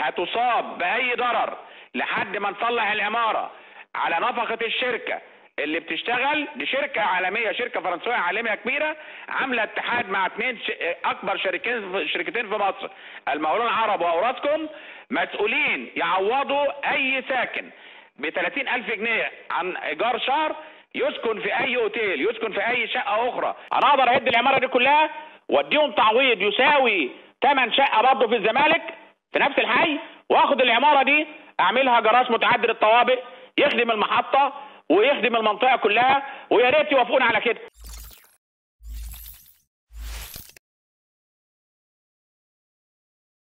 هتصاب باي ضرر لحد ما نصلح العماره على نفقه الشركه اللي بتشتغل دي شركه عالميه شركه فرنسويه عالميه كبيره عامله اتحاد مع اثنين ش... اكبر شركتين شركتين في مصر المقاولون العرب واوراسكوم مسؤولين يعوضوا اي ساكن ب 30000 جنيه عن ايجار شهر يسكن في اي اوتيل يسكن في اي شقه اخرى انا اقدر اهد العماره دي كلها واديهم تعويض يساوي ثمن شقه برضه في الزمالك في نفس الحي واخد العماره دي اعملها جراج متعدد الطوابق يخدم المحطه ويخدم المنطقه كلها ويا ريت يوافقون على كده